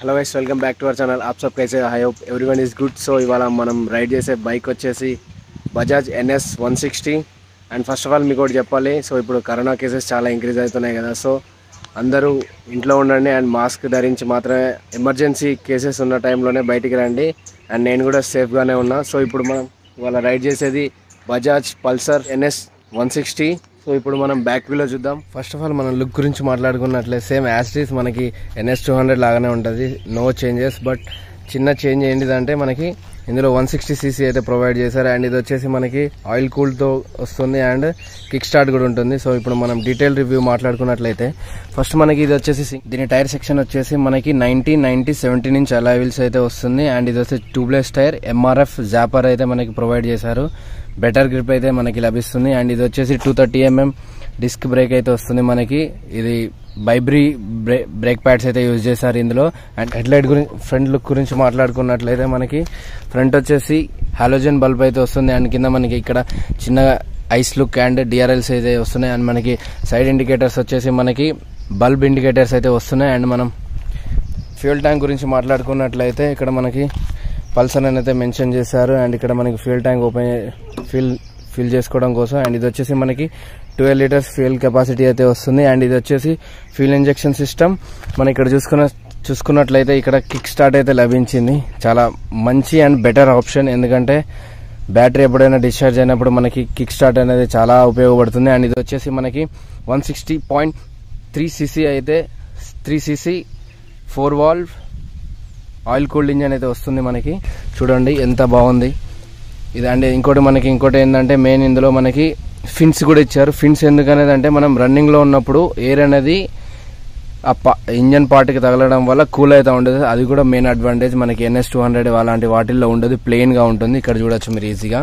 hello guys welcome back to our channel ఆప్ సబ్ కైసే I hope everyone is good so ఇవాళ మనం రైడ్ చేసే బైక్ వచ్చేసి Bajaj NS one sixty and first of all మీకు ఒకటి చెప్పాలి సో ఇప్పుడు కరోనా కేసెస్ చాలా ఇంక్రీజ్ అవుతున్నాయి కదా సో అందరూ ఇంట్లో ఉండండి అండ్ మాస్క్ ధరించి మాత్రమే ఎమర్జెన్సీ కేసెస్ ఉన్న టైంలోనే బయటికి రండి అండ్ నేను కూడా సేఫ్గానే ఉన్నా సో ఇప్పుడు మనం ఇవాళ రైడ్ చేసేది Bajaj Pulsar NS one sixty so ఇప్పుడు మనం బ్యాక్ వ్యూలో చూద్దాం ఫస్ట్ ఆఫ్ ఆల్ మనం లుక్ గురించి మాట్లాడుకున్నట్లే సేమ్ యాస్టీస్ మనకి ఎన్ఎస్ టూ హండ్రెడ్ లాగానే ఉంటుంది నో చేంజెస్ బట్ చిన్న చేంజ్ ఏంటిదంటే మనకి ఇందులో వన్ సిక్స్టీ సీసీ అయితే ప్రొవైడ్ చేశారు అండ్ ఇది వచ్చేసి మనకి ఆయిల్ కూల్తో వస్తుంది అండ్ కిక్ స్టార్ట్ కూడా ఉంటుంది సో ఇప్పుడు మనం డీటెయిల్ రివ్యూ మాట్లాడుకున్నట్లయితే ఫస్ట్ మనకి ఇది వచ్చేసి సి- దీని టైర్ సెక్షన్ వచ్చేసి మనకి నైన్టీ నైన్టీ సెవెంటీ నుంచి అలా వీల్స్ అయితే వస్తుంది అండ్ ఇది వచ్చేసి ట్యూబ్లెస్ టైర్ ఎంఆర్ఎఫ్ జాపర్ అయితే మనకి ప్రొవైడ్ చేశారు బెటర్ గ్రిప్ అయితే మనకి లభిస్తుంది అండ్ ఇది వచ్చేసి two thirty MM disc brake అయితే వస్తుంది మనకి ఇది బైబ్రీ బ్రే బ్రేక్ ప్యాడ్స్ అయితే యూజ్ చేశారు ఇందులో అండ్ హెడ్ లైట్ గురించి ఫ్రంట్ లుక్ గురించి మాట్లాడుకున్నట్లయితే మనకి ఫ్రంట్ వచ్చేసి హాలోజన్ బల్బ్ అయితే వస్తుంది అండ్ కింద మనకి ఇక్కడ చిన్నగా ఐస్ లుక్ అండ్ డిఆర్ఎల్స్ అయితే వస్తున్నాయి అండ్ మనకి సైడ్ ఇండికేటర్స్ వచ్చేసి మనకి బల్బ్ ఇండికేటర్స్ అయితే వస్తున్నాయి అండ్ మనం ఫ్యూల్ ట్యాంక్ గురించి మాట్లాడుకున్నట్లయితే ఇక్కడ మనకి పల్సర్ అని అయితే మెన్షన్ చేశారు అండ్ ఇక్కడ మనకి fuel tank open fill fill చేసుకోవడం కోసం అండ్ ఇది వచ్చేసి మనకి ట్వెల్వ్ లీటర్స్ ఫ్యూయల్ కెపాసిటీ అయితే వస్తుంది అండ్ ఇది వచ్చేసి ఫ్యూల్ ఇంజెక్షన్ సిస్టమ్ మనం ఇక్కడ చూసుకున్న చూసుకున్నట్లయితే ఇక్కడ కిక్ స్టార్ట్ అయితే లభించింది చాలా మంచి అండ్ బెటర్ ఆప్షన్ ఎందుకంటే బ్యాటరీ ఎప్పుడైనా డిశ్చార్జ్ అయినప్పుడు మనకి కిక్ స్టార్ట్ అనేది చాలా ఉపయోగపడుతుంది అండ్ ఇది వచ్చేసి మనకి one sixty point three CC అయితే three CC four valve oil cooled engine అయితే వస్తుంది మనకి చూడండి ఎంత బాగుంది ఇది అంటే ఇంకోటి మనకి ఇంకోటి ఏంటంటే మెయిన్ ఇందులో మనకి ఫిన్స్ కూడా ఇచ్చారు ఫిన్స్ ఎందుకనేది అంటే మనం రన్నింగ్లో ఉన్నప్పుడు ఎయిర్ అనేది ఆ పా ఇంజన్ పార్ట్కి తగలడం వల్ల కూల్ అయితే ఉండదు అది కూడా మెయిన్ అడ్వాంటేజ్ మనకి ఎన్ఎస్ టూ హండ్రెడ్ అలాంటి వాటిల్లో ఉండదు ప్లెయిన్గా ఉంటుంది ఇక్కడ చూడొచ్చు మీరు ఈజీగా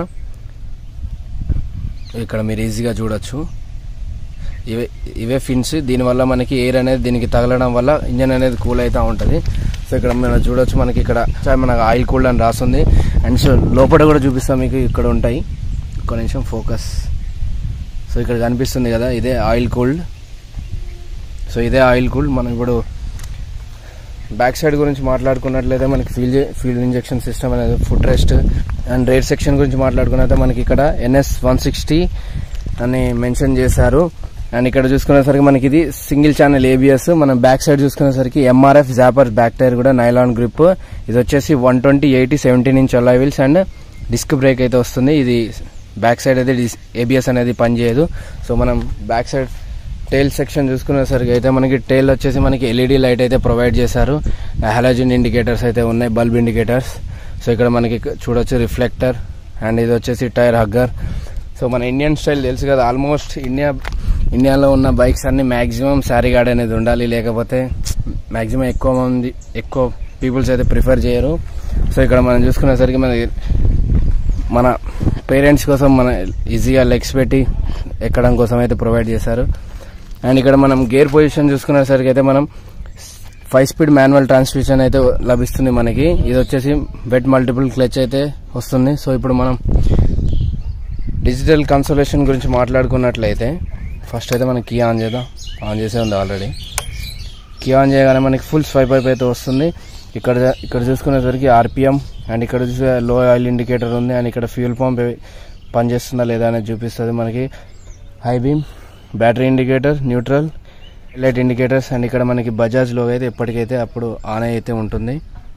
ఇక్కడ మీరు ఈజీగా చూడొచ్చు ఇవే ఇవే ఫిన్స్ దీనివల్ల మనకి ఎయిర్ అనేది దీనికి తగలడం వల్ల ఇంజన్ అనేది కూల్ అవుతూ ఉంటుంది సో ఇక్కడ మనం చూడొచ్చు మనకి ఇక్కడ చా- మనకు ఆయిల్ కూల్డ్ అని రాస్తుంది అండ్ సో లోపల కూడా చూపిస్తాం మీకు ఇక్కడ ఉంటాయి ఒక్క నిమిషం ఫోకస్ సో ఇక్కడ కనిపిస్తుంది కదా ఇదే ఆయిల్ కూల్డ్ సో ఇదే ఆయిల్ కూల్డ్ మనం ఇప్పుడు బ్యాక్ సైడ్ గురించి మాట్లాడుకున్నట్లయితే మనకి ఫీల్ ఫీల్ ఇంజెక్షన్ సిస్టమ్ అనేది foot rest and rear section గురించి మాట్లాడుకున్నట్లయితే మనకి ఇక్కడ ఎన్ఎస్ వన్ సిక్స్టీ అని మెన్షన్ చేశారు అండ్ ఇక్కడ చూసుకునేసరికి మనకి ఇది సింగిల్ ఛానల్ ఏబిఎస్ మనం బ్యాక్ సైడ్ చూసుకునేసరికి ఎంఆర్ఎఫ్ జాపర్ బ్యాక్ టైర్ కూడా నైలాన్ గ్రిప్ ఇది వచ్చేసి one twenty eighty seventeen inch అలా వీల్స్ అండ్ డిస్క్ బ్రేక్ అయితే వస్తుంది ఇది బ్యాక్ సైడ్ అయితే ఏబిఎస్ అనేది పనిచేయదు సో మనం బ్యాక్ సైడ్ టైల్ సెక్షన్ చూసుకునేసరికి అయితే మనకి టైల్ వచ్చేసి మనకి ఎల్ఈడి లైట్ అయితే ప్రొవైడ్ చేశారు హాలోజన్ ఇండికేటర్స్ అయితే ఉన్నాయి బల్బ్ ఇండికేటర్స్ సో ఇక్కడ మనకి చూడొచ్చు రిఫ్లెక్టర్ అండ్ ఇది వచ్చేసి టైర్ హగ్గర్ సో మన ఇండియన్ స్టైల్ తెలుసు కదా ఆల్మోస్ట్ ఇండియా ఇండియాలో ఉన్న బైక్స్ అన్ని మ్యాక్సిమం శారీ గార్డ్ అనేది ఉండాలి లేకపోతే మ్యాక్సిమం ఎక్కువ మంది ఎక్కువ పీపుల్స్ అయితే ప్రిఫర్ చేయరు సో ఇక్కడ మనం చూసుకునేసరికి మనకి మన పేరెంట్స్ కోసం మన ఈజీగా లెగ్స్ పెట్టి ఎక్కడం కోసం అయితే ప్రొవైడ్ చేశారు అండ్ ఇక్కడ మనం గేర్ పొజిషన్ చూసుకునేసరికి అయితే మనం ఫైవ్ స్పీడ్ మాన్యువల్ ట్రాన్స్మిషన్ అయితే లభిస్తుంది మనకి ఇది వచ్చేసి బెడ్ మల్టిపుల్ క్లచ్ అయితే వస్తుంది సో ఇప్పుడు మనం డిజిటల్ కన్సోలేషన్ గురించి మాట్లాడుకున్నట్లయితే ఫస్ట్ అయితే మనం కీ ఆన్ చేద్దాం ఆన్ చేసే ఉంది ఆల్రెడీ కీ ఆన్ చేయగానే మనకి ఫుల్ స్వైప్ అయిప్ అయితే వస్తుంది ఇక్కడ ఇక్కడ చూసుకునేసరికి ఆర్పిఎం అండ్ ఇక్కడ చూసే లో ఆయిల్ ఇండికేటర్ ఉంది అండ్ ఇక్కడ ఫ్యూల్ పంప్ పనిచేస్తుందా లేదా అనేది చూపిస్తుంది మనకి high beam battery indicator neutral light indicators and ఇక్కడ మనకి బజాజ్ లో అయితే ఎప్పటికైతే అప్పుడు ఆన్ అయితే ఉంటుంది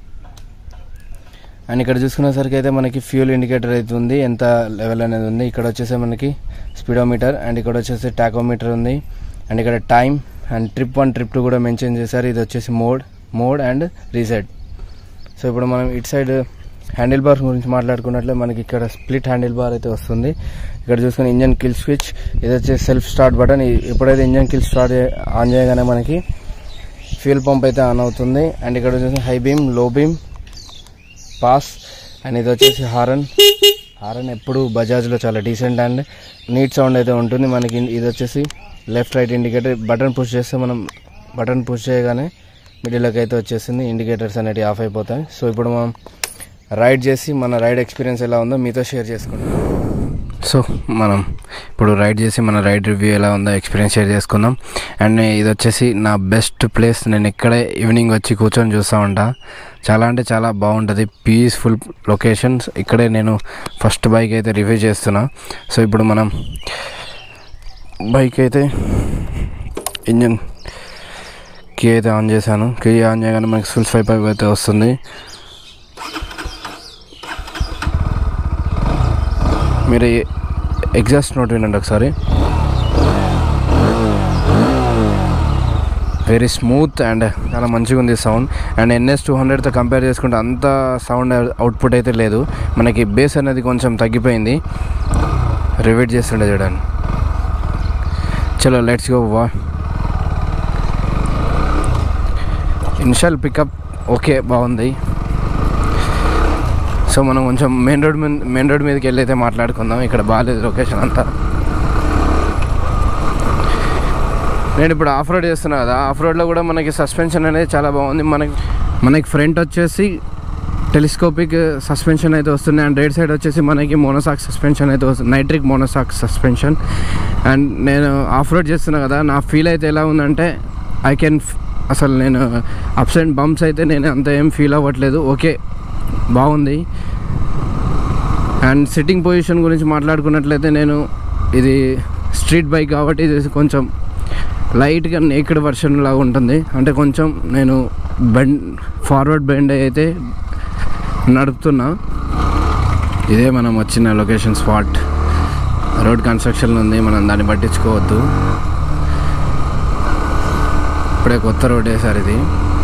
అండ్ ఇక్కడ చూసుకునేసరికి అయితే మనకి ఫ్యూల్ ఇండికేటర్ అయితే ఉంది ఎంత లెవెల్ అనేది ఉంది ఇక్కడ వచ్చేసి మనకి స్పీడోమీటర్ అండ్ ఇక్కడ వచ్చేసి టాకోమీటర్ ఉంది అండ్ ఇక్కడ time and trip one trip two కూడా మెన్షన్ చేశారు ఇది వచ్చేసి mode mode and reset so ఇప్పుడు మనం ఇటు సైడ్ హ్యాండిల్ బార్ గురించి మాట్లాడుకున్నట్లే మనకి ఇక్కడ స్ప్లిట్ హ్యాండిల్ బార్ అయితే వస్తుంది ఇక్కడ చూసుకుని ఇంజన్ కిల్ స్విచ్ ఇది వచ్చేసి సెల్ఫ్ స్టార్ట్ బటన్ ఎప్పుడైతే ఇంజన్ కిల్ స్టార్ట్ ఆన్ చేయగానే మనకి ఫ్యూల్ పంప్ అయితే ఆన్ అవుతుంది అండ్ ఇక్కడ వచ్చేసి high beam low beam pass and ఇది వచ్చేసి హారన్ హారన్ ఎప్పుడు బజాజ్లో చాలా డీసెంట్ అండ్ నీట్ సౌండ్ అయితే ఉంటుంది మనకి ఇది వచ్చేసి left right indicator button push చేస్తే మనం బటన్ పుష్ చేయగానే మిడిల్లోకి అయితే వచ్చేసింది ఇండికేటర్స్ అనేవి ఆఫ్ అయిపోతాయి సో ఇప్పుడు మనం రైడ్ చేసి మన రైడ్ ఎక్స్పీరియన్స్ ఎలా ఉందో మీతో షేర్ చేసుకుంటాం సో మనం ఇప్పుడు రైడ్ చేసి మన రైడ్ రివ్యూ ఎలా ఉందో ఎక్స్పీరియన్స్ షేర్ చేసుకుందాం అండ్ ఇది వచ్చేసి నా బెస్ట్ ప్లేస్ నేను ఇక్కడే ఈవినింగ్ వచ్చి కూర్చొని చూస్తూ ఉంటా చాలా అంటే చాలా బాగుంటుంది పీస్ఫుల్ లొకేషన్స్ ఇక్కడే నేను ఫస్ట్ బైక్ అయితే రివ్యూ చేస్తున్నా సో ఇప్పుడు మనం బైక్ అయితే ఇంజన్ కీ అయితే ఆన్ చేశాను కీ ఆన్ చేయగానే మనకి ఫుల్ ఫైవ్ పైప్ అయితే వస్తుంది మీరు ఎగ్జాస్ట్ నోట్ వినండి ఒకసారి వెరీ స్మూత్ అండ్ చాలా మంచిగా ఉంది సౌండ్ అండ్ ఎన్ఎస్ టూ హండ్రెడ్తో కంపేర్ చేసుకుంటే అంత సౌండ్ అవుట్పుట్ అయితే లేదు మనకి బేస్ అనేది కొంచెం తగ్గిపోయింది రివైట్ చేస్తుండే చూడండి చలో లెట్స్ గో వా ఇనిషియల్ పికప్ ఓకే బాగుంది సో మనం కొంచెం మెయిన్ రోడ్ మీద మెయిన్ రోడ్ మీదకి వెళ్ళి అయితే మాట్లాడుకుందాం ఇక్కడ బాగాలేదు లొకేషన్ అంతా నేను ఇప్పుడు ఆఫ్ రోడ్ చేస్తున్నా కదా ఆఫ్ రోడ్లో కూడా మనకి సస్పెన్షన్ అనేది చాలా బాగుంది మనకి మనకి ఫ్రంట్ వచ్చేసి టెలిస్కోపిక్ సస్పెన్షన్ అయితే వస్తుంది అండ్ రైట్ సైడ్ వచ్చేసి మనకి మోనోసాక్ సస్పెన్షన్ అయితే వస్తుంది నైట్రిక్ మోనోసాక్ సస్పెన్షన్ అండ్ నేను ఆఫ్ రోడ్ చేస్తున్నా కదా నా ఫీల్ అయితే ఎలా ఉందంటే ఐ కెన్ అసలు నేను అప్స్ అండ్ బంప్స్ అయితే నేను అంత ఏం ఫీల్ అవ్వట్లేదు ఓకే బాగుంది అండ్ సిట్టింగ్ పొజిషన్ గురించి మాట్లాడుకున్నట్లయితే నేను ఇది స్ట్రీట్ బైక్ కాబట్టి ఇది కొంచెం లైట్గా నేకెడ్ వర్షన్ లాగా ఉంటుంది అంటే కొంచెం నేను బెండ్ ఫార్వర్డ్ బెండ్ అయితే నడుపుతున్నా ఇదే మనం వచ్చిన లొకేషన్ స్పాట్ రోడ్ కన్స్ట్రక్షన్ ఉంది మనం దాన్ని పట్టించుకోవద్దు ఇప్పుడే కొత్త రోడ్ వేసారు ఇది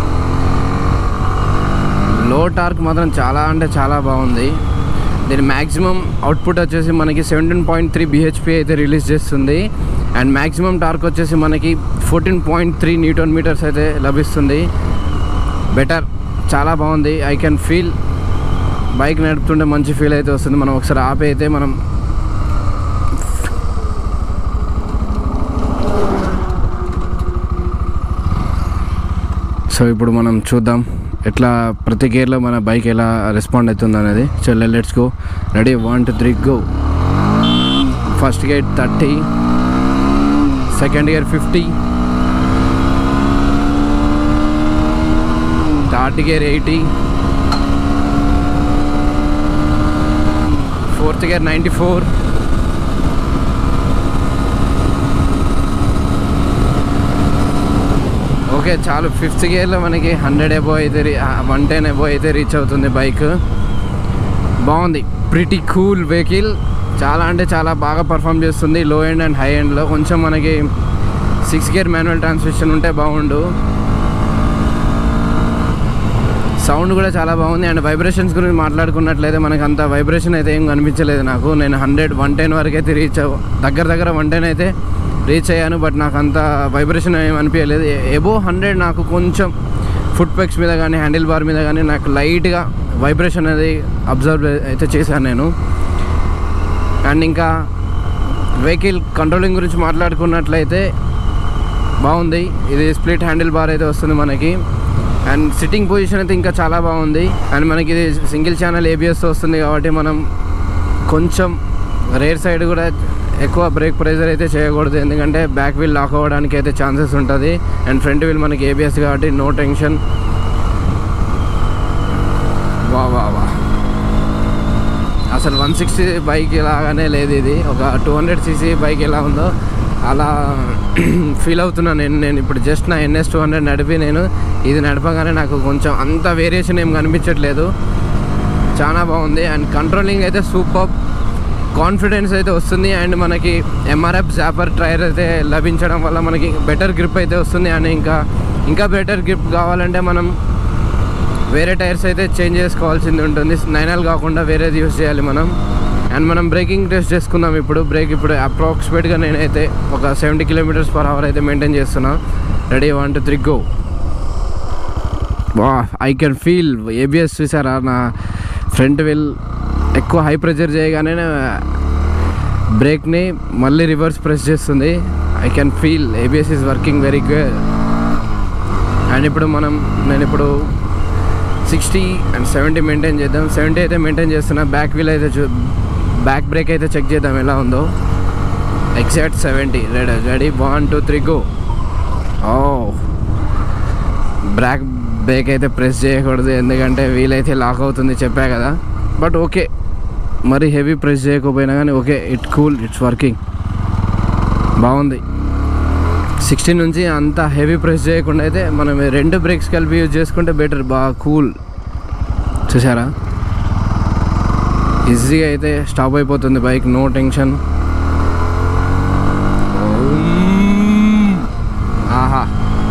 లో టార్క్ మాత్రం చాలా అంటే చాలా బాగుంది దీని మ్యాక్సిమం అవుట్పుట్ వచ్చేసి మనకి సెవెంటీన్ పాయింట్ త్రీ బిహెచ్పి అయితే రిలీజ్ చేస్తుంది అండ్ మ్యాక్సిమం టార్క్ వచ్చేసి మనకి fourteen point three newton metres అయితే లభిస్తుంది బెటర్ చాలా బాగుంది ఐ కెన్ ఫీల్ బైక్ నడుపుతుంటే మంచి ఫీల్ అయితే వస్తుంది మనం ఒకసారి ఆపి అయితే మనం సో ఇప్పుడు మనం చూద్దాం ఎట్లా ప్రతి గేర్లో మన బైక్ ఎలా రెస్పాండ్ అవుతుంది అనేది చల్ let's go ready one two three go first gear thirty second gear fifty third gear eighty fourth gear ninety four okay చాలు ఫిఫ్త్ గేర్లో మనకి హండ్రెడ్ ఎబో అయితే వన్ టెన్ ఎబో అయితే రీచ్ అవుతుంది బైక్ బాగుంది ప్రిటీ కూల్ వెహికల్ చాలా అంటే చాలా బాగా పర్ఫామ్ చేస్తుంది లో ఎండ్ అండ్ హై ఎండ్లో కొంచెం మనకి సిక్స్ గేర్ మాన్యువల్ ట్రాన్స్మిషన్ ఉంటే బాగుండు సౌండ్ కూడా చాలా బాగుంది అండ్ వైబ్రేషన్స్ గురించి మాట్లాడుకున్నట్లయితే మనకు అంత వైబ్రేషన్ అయితే ఏం కనిపించలేదు నాకు నేను హండ్రెడ్ వన్ టెన్ వరకు అయితే రీచ్ అవ్ దగ్గర దగ్గర వన్ టెన్ అయితే రీచ్ అయ్యాను బట్ నాకు అంత వైబ్రేషన్ ఏం అనిపించలేదు ఎబో హండ్రెడ్ నాకు కొంచెం ఫుట్ పెక్స్ మీద కానీ హ్యాండిల్ బార్ మీద కానీ నాకు లైట్గా వైబ్రేషన్ అనేది అబ్జర్వ్ అయితే చేశాను నేను అండ్ ఇంకా వెహికల్ కంట్రోలింగ్ గురించి మాట్లాడుకున్నట్లయితే బాగుంది ఇది స్ప్లిట్ హ్యాండిల్ బార్ అయితే వస్తుంది మనకి అండ్ సిట్టింగ్ పొజిషన్ అయితే ఇంకా చాలా బాగుంది అండ్ మనకి ఇది సింగిల్ ఛానల్ ఏబిఎస్ వస్తుంది కాబట్టి మనం కొంచెం రేర్ సైడ్ కూడా ఎక్కువ బ్రేక్ ప్రెజర్ అయితే చేయకూడదు ఎందుకంటే బ్యాక్ వీల్ లాక్ అవ్వడానికి అయితే ఛాన్సెస్ ఉంటుంది అండ్ ఫ్రంట్ వీల్ మనకి ఏబిఎస్ కాబట్టి నో టెన్షన్ వా వా వా అసలు వన్ సిక్స్టీ బైక్ లాగానే లేదు ఇది ఒక టూ హండ్రెడ్ సీసీ బైక్ ఎలా ఉందో అలా ఫీల్ అవుతున్నాను నేను నేను ఇప్పుడు జస్ట్ నా ఎన్ఎస్ టూ హండ్రెడ్ నడిపి నేను ఇది నడపగానే నాకు కొంచెం అంత వేరియేషన్ ఏం కనిపించట్లేదు చాలా బాగుంది అండ్ కంట్రోలింగ్ అయితే సూపర్ కాన్ఫిడెన్స్ అయితే వస్తుంది అండ్ మనకి ఎంఆర్ఎఫ్ జాపర్ టైర్ అయితే లభించడం వల్ల మనకి బెటర్ గ్రిప్ అయితే వస్తుంది అండ్ ఇంకా ఇంకా బెటర్ గ్రిప్ కావాలంటే మనం వేరే టైర్స్ అయితే చేంజ్ చేసుకోవాల్సింది ఉంటుంది నైనాల్ కాకుండా వేరేది యూస్ చేయాలి మనం అండ్ మనం బ్రేకింగ్ టెస్ట్ చేసుకుందాం ఇప్పుడు బ్రేక్ ఇప్పుడు అప్రాక్సిమేట్గా నేనైతే ఒక సెవెంటీ కిలోమీటర్స్ పర్ అవర్ అయితే మెయింటైన్ చేస్తున్నా ready one two three go వా ఐ కెన్ ఫీల్ ఏబిఎస్ చూసారా నా ఫ్రంట్ వీల్ ఎక్కువ హై ప్రెజర్ చేయగానే బ్రేక్ని మళ్ళీ రివర్స్ ప్రెస్ చేస్తుంది I can feel ABS is working very good and ఇప్పుడు మనం నేను ఇప్పుడు సిక్స్టీ అండ్ సెవెంటీ మెయింటైన్ చేద్దాం సెవెంటీ అయితే మెయింటైన్ చేస్తున్నా బ్యాక్ వీల్ అయితే చూ బ్యాక్ బ్రేక్ అయితే చెక్ చేద్దాం ఎలా ఉందో exact seventy ready ready one two three go oh brake brake అయితే ప్రెస్ చేయకూడదు ఎందుకంటే వీలైతే లాక్ అవుతుంది చెప్పా కదా బట్ ఓకే మరి హెవీ ప్రెస్ చేయకపోయినా కానీ okay it cool it's working బాగుంది సిక్స్టీన్ నుంచి అంత హెవీ ప్రెస్ చేయకుండా అయితే మనం ఈ రెండు బ్రేక్స్ కలిపి యూజ్ చేసుకుంటే బెటర్ బాగా కూల్ చూసారా ఈజీగా అయితే స్టాప్ అయిపోతుంది బైక్ నో టెన్షన్ ఆహా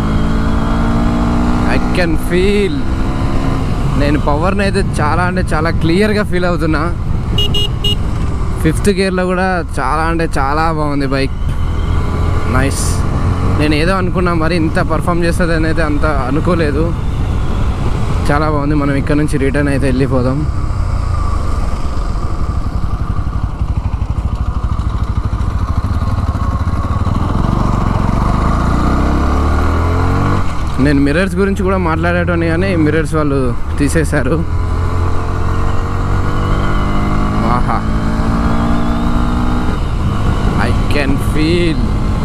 ఐ కెన్ ఫీల్ నేను పవర్ని అయితే చాలా అంటే చాలా క్లియర్గా ఫీల్ అవుతున్నా ఫిఫ్త్ గేర్లో కూడా చాలా అంటే చాలా బాగుంది బైక్ నైస్ నేను ఏదో అనుకున్నా మరి ఇంత పర్ఫామ్ చేస్తుంది అని అయితే అంత అనుకోలేదు చాలా బాగుంది మనం ఇక్కడ నుంచి రిటర్న్ అయితే వెళ్ళిపోదాం నేను మిర్రర్స్ గురించి కూడా మాట్లాడేటోని కానీ మిర్రర్స్ వాళ్ళు తీసేశారు ఆహా ఐ కెన్ ఫీల్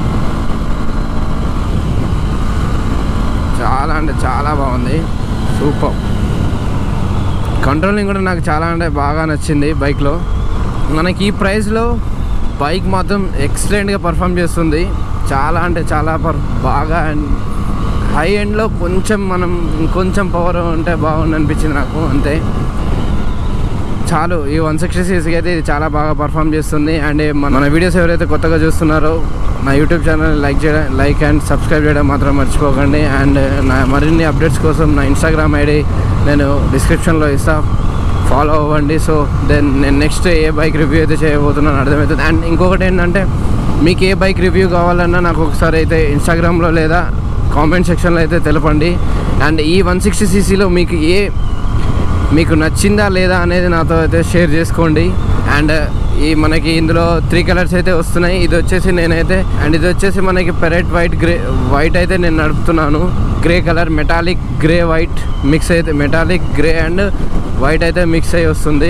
చాలా అంటే చాలా బాగుంది సూపర్ కంట్రోలింగ్ కూడా నాకు చాలా అంటే బాగా నచ్చింది బైక్లో మనకి ఈ ప్రైస్లో బైక్ మాత్రం ఎక్సలెంట్గా పర్ఫామ్ చేస్తుంది చాలా అంటే చాలా పర్ బాగా అండ్ హై ఎండ్లో కొంచెం మనం ఇంకొంచెం పవర్ ఉంటే బాగుంది అనిపించింది నాకు అంతే చాలు ఈ వన్ సిక్స్టీ సీసీకి అయితే ఇది చాలా బాగా పర్ఫామ్ చేస్తుంది అండ్ మన మన వీడియోస్ ఎవరైతే కొత్తగా చూస్తున్నారో నా యూట్యూబ్ ఛానల్ లైక్ చేయడం లైక్ అండ్ సబ్స్క్రైబ్ చేయడం మాత్రం మర్చిపోకండి అండ్ నా మరిన్ని అప్డేట్స్ కోసం నా ఇన్స్టాగ్రామ్ ఐడి నేను డిస్క్రిప్షన్లో ఇస్తా ఫాలో అవ్వండి సో దెన్ నేను నెక్స్ట్ ఏ బైక్ రివ్యూ అయితే చేయబోతున్నాను అర్థమవుతుంది అండ్ ఇంకొకటి ఏంటంటే మీకు ఏ బైక్ రివ్యూ కావాలన్నా నాకు ఒకసారి అయితే ఇన్స్టాగ్రామ్లో లేదా కామెంట్ సెక్షన్లో అయితే తెలపండి అండ్ ఈ వన్ సిక్స్టీ సీసీలో మీకు ఏ మీకు నచ్చిందా లేదా అనేది నాతో అయితే షేర్ చేసుకోండి అండ్ ఈ మనకి ఇందులో త్రీ కలర్స్ అయితే వస్తున్నాయి ఇది వచ్చేసి నేనైతే అండ్ ఇది వచ్చేసి మనకి పెరెట్ వైట్ గ్రే వైట్ అయితే నేను నడుపుతున్నాను grey colour metallic grey white mix అయితే మెటాలిక్ గ్రే అండ్ వైట్ అయితే మిక్స్ అయి వస్తుంది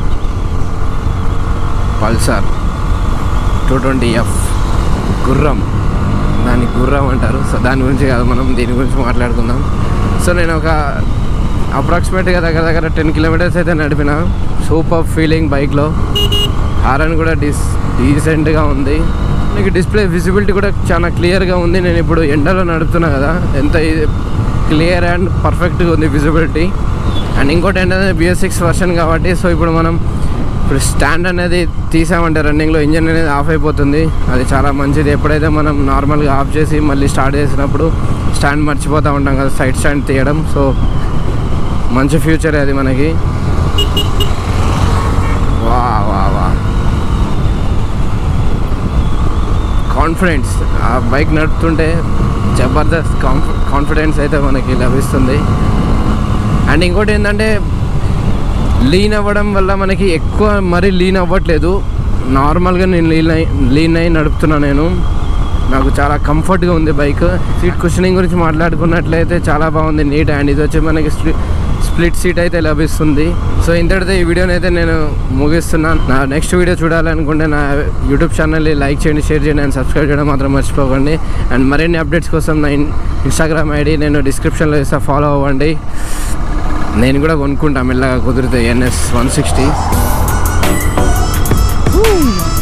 పల్సర్ టూ ట్వంటీ ఎఫ్ గుర్రం దాన్ని గుర్రం అంటారు సో దాని గురించి కాదు మనం దీని గురించి మాట్లాడుకుందాం సో నేను ఒక అప్రాక్సిమేట్గా దగ్గర దగ్గర టెన్ కిలోమీటర్స్ అయితే నడిపిన సూపర్ ఫీలింగ్ బైక్లో హారన్ కూడా డిస్ డీసెంట్గా ఉంది మీకు డిస్ప్లే విజిబిలిటీ కూడా చాలా క్లియర్గా ఉంది నేను ఇప్పుడు ఎండలో నడుపుతున్నా కదా ఎంత క్లియర్ అండ్ పర్ఫెక్ట్గా ఉంది విజిబిలిటీ అండ్ ఇంకోటి ఏంటంటే బిఎస్ సిక్స్ వర్షన్ కాబట్టి సో ఇప్పుడు మనం ఇప్పుడు స్టాండ్ అనేది తీసామంటే రన్నింగ్లో ఇంజన్ అనేది ఆఫ్ అయిపోతుంది అది చాలా మంచిది ఎప్పుడైతే మనం నార్మల్గా ఆఫ్ చేసి మళ్ళీ స్టార్ట్ చేసినప్పుడు స్టాండ్ మర్చిపోతూ ఉంటాం కదా సైడ్ స్టాండ్ తీయడం సో మంచి ఫ్యూచర్ అది మనకి వా వా వా కాన్ఫిడెన్స్ ఆ బైక్ నడుపుతుంటే జబర్దస్త్ కాన్ఫ కాన్ఫిడెన్స్ అయితే మనకి లభిస్తుంది అండ్ ఇంకోటి ఏంటంటే లీన్ అవ్వడం వల్ల మనకి ఎక్కువ మరీ లీన్ అవ్వట్లేదు నార్మల్గా నేను లీన్ అయి లీన్ అయి నడుపుతున్నా నేను నాకు చాలా కంఫర్ట్గా ఉంది బైక్ సీట్ కుషనింగ్ గురించి మాట్లాడుకున్నట్లయితే చాలా బాగుంది నీట్ అండ్ ఇది వచ్చి మనకి స్ప్లిట్ సీట్ అయితే లభిస్తుంది సో ఇంతటితో ఈ వీడియోని అయితే నేను ముగిస్తున్నాను నా నెక్స్ట్ వీడియో చూడాలనుకుంటే నా యూట్యూబ్ ఛానల్ని లైక్ చేయండి షేర్ చేయండి అండ్ సబ్స్క్రైబ్ చేయడం మాత్రం మర్చిపోకండి అండ్ మరిన్ని అప్డేట్స్ కోసం నా ఇన్స్టాగ్రామ్ ఐడి నేను డిస్క్రిప్షన్లో ఇస్తా ఫాలో అవ్వండి నేను కూడా కొనుక్కుంటా మెల్లగా కుదిరితే ఎన్ఎస్ వన్ సిక్స్టీ